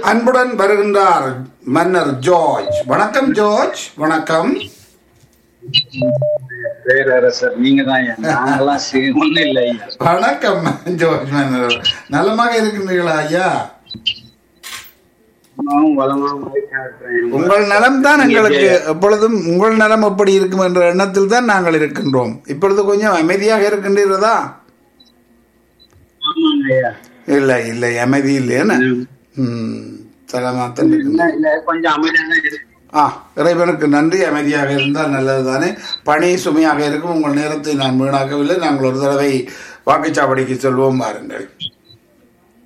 அன்புடன் வருகின்றார் மன்னர் ஜார்ஜ் வணக்கம் ஜார்ஜ் வணக்கம் பேரரசர் நீங்க தான் ஐயா நாங்கெல்லாம் சி- ஒண்ணும் இல்லை ஐயா வணக்கம் ஜார்ஜ் மன்னர் நலமாக இருக்கின்றீர்களா ஐயா நானும் வளமாவும் இருக்கிறேன். உங்கள் நலம் தான் எங்களுக்கு எப்பொழுதும் உங்கள் நலம் எப்படி இருக்கும் என்ற எண்ணத்தில் தான் நாங்கள் இருக்கின்றோம் இப்பொழுது கொஞ்சம் அமைதியாக இருக்கின்றீர்களா ஆமாங்க ஐயா இல்லை இல்லை அமைதி இல்லையேன்னு ம் தலமாத்தம் இல்ல இல்ல கொஞ்சம் அமைதியாக இருக்கு ஆ இறைவனுக்கு நன்றி அமைதியாக இருந்தால் நல்லது தானே பணி சுமையாக இருக்கும் உங்கள் நேரத்தை நான் வீணாக்கவில்லை நாங்கள் ஒரு தடவை வாக்குச்சாவடிக்கு செல்வோம் பாருங்கள்